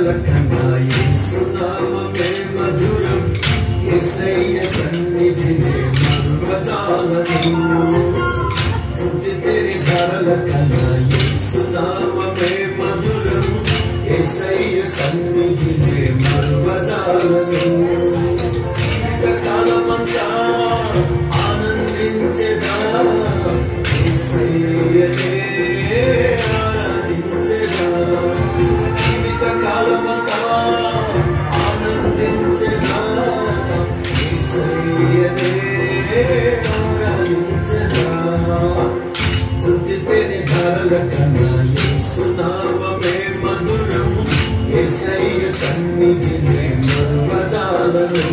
ధరల కన్నా యేసునామమే మధురం యేసయ్య సన్నిధినే మరువజాలను తుది తెరి ధరల కన్నా యేసునామమే మధురం యేసయ్య సన్నిధినే మరువజాలను కాలమంతా ఆనందించెదా యేసయ్యనే ఆరాధించెదా జీవిత కాలమంతా ఆనందించెదా యేసయ్యనే ఆరాధించెదా స్తుతి తెరి ధరల కన్నా యేసునామమే మధురం యేసయ్య సన్నిధినే మరువజాలను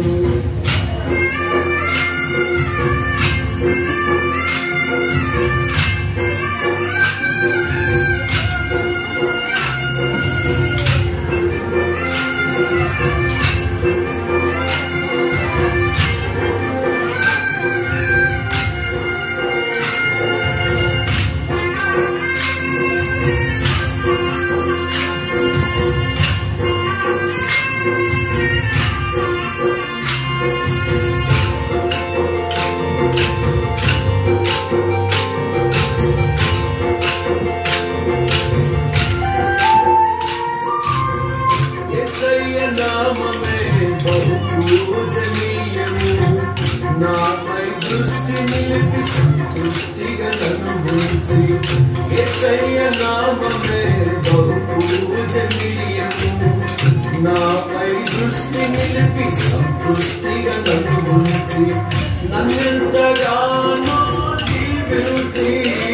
యేసయ్య నామమే బహు పూజనీయము నాపై దృష్టి నిలిపి సంతృష్టిగా నన్ను ఉంచి యేసయ్య నామమే బహు పూజనీయము నాపై దృష్టి నిలిపి సంతృష్టిగా నన్ను ఉంచి నన్నెంతగానో దీవించి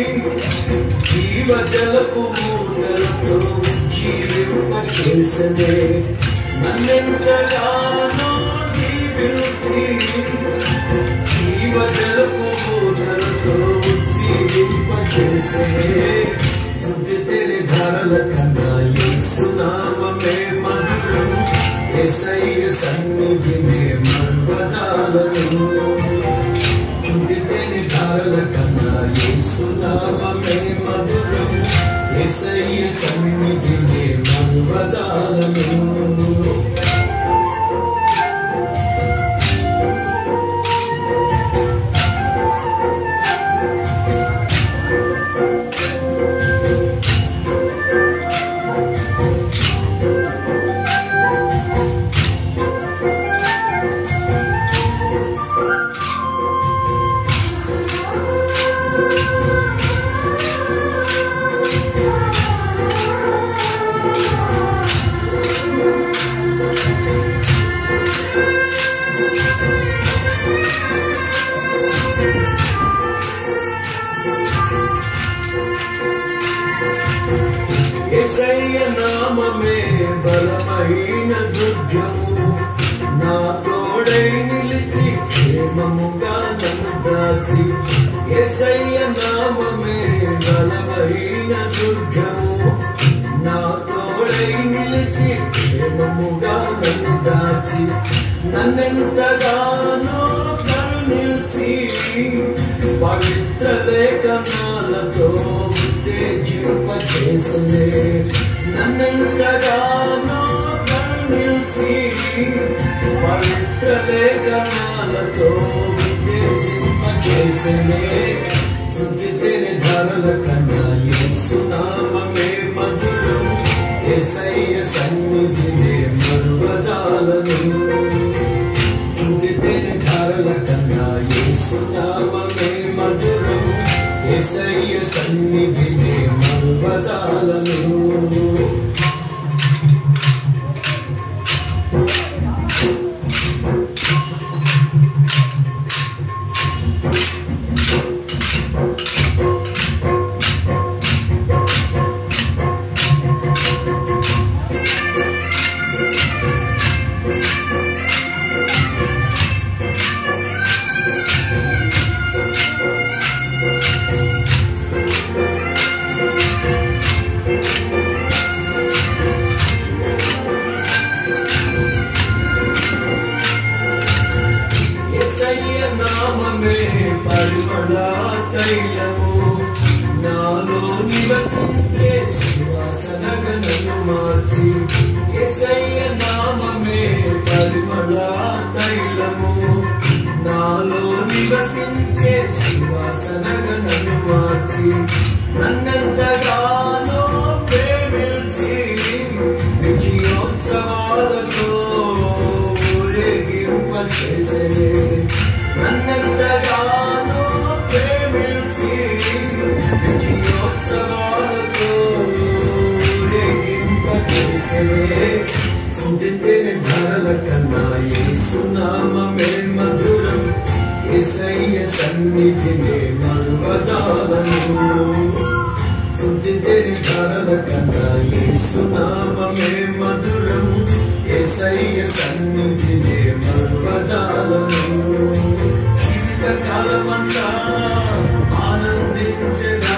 జీవజలపు ఊటలతో జీవింపచేసనే నన్నెంతగానో దీవించి జీవజలపు ఊటలతో జీవింపచేసనే తుది తెరి ధరల కన్నా యేసునామమే మధురం యేసయ్య సన్నిధినే మర్వజాలను చుదితేని ధారల కన్నా యేసునామమే మధురం యేసయ్య సన్నిధినే మరువజాలను యేసయ్య నామమే బలమైన దుర్గము నా తోడై నిలిచి ప్రేమముగా నన్ను దాచి యేసయ్య నామమే బలమైన దుర్గము నా తోడై నిలిచి ప్రేమముగా నన్ను దాచి నన్నెంతగానో కరుణించి పవిత్ర లేఖనాలతో ఉత్తేజింపచేసలే నన్నెంతగానో కరుణించి పవిత్ర లేఖనాలతో ఉత్తేజింపచేసలే తుది తెరి ధరల కన్నా యేసునామమే మధురం యేసయ్య సన్నిధినే మరువజాలను తుదితేని ధారల కన్నా యేసునామమే మధురం యేసయ్య సన్నిధినే మరువజాలను నామమే పరిమళ తైలము నాలో నివసించే సువాసనగా నన్ను మార్చి పరిమళ తైలము నాలో నివసించే సువాసనగా నన్ను మార్చి నన్నంతగానో ప్రేమించి విజయోత్సవాలతో ఊరేగింపచేసే నన్నంతగానో ప్రేమించి విజయోత్సవాలతో ఊరేగింపచేసే చుంటితేనే ధరల కన్నా ఏసునామమే మధురం ఏసయ్య సన్నిధినే మరువజాలను చుంటితేనే ధరల కన్నా ఏసునామమే మధురం ఏసయ్య సన్నిధినే మరువజాలను జీవితకాలమంతా ఆనందించగా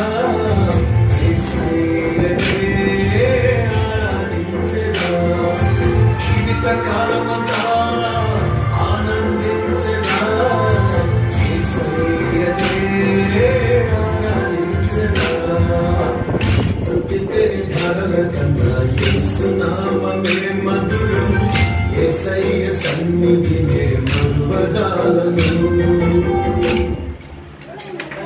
ఏసయ్యనే ఆరాధించగా జీవితకాలమంతా ఆనందించగా ఏసయ్యనే ఆరాధించగా తృప్తితే ధరల కన్నా యేసునామమే మధురం ఏసయ్య సన్నిధినే మరువజాలను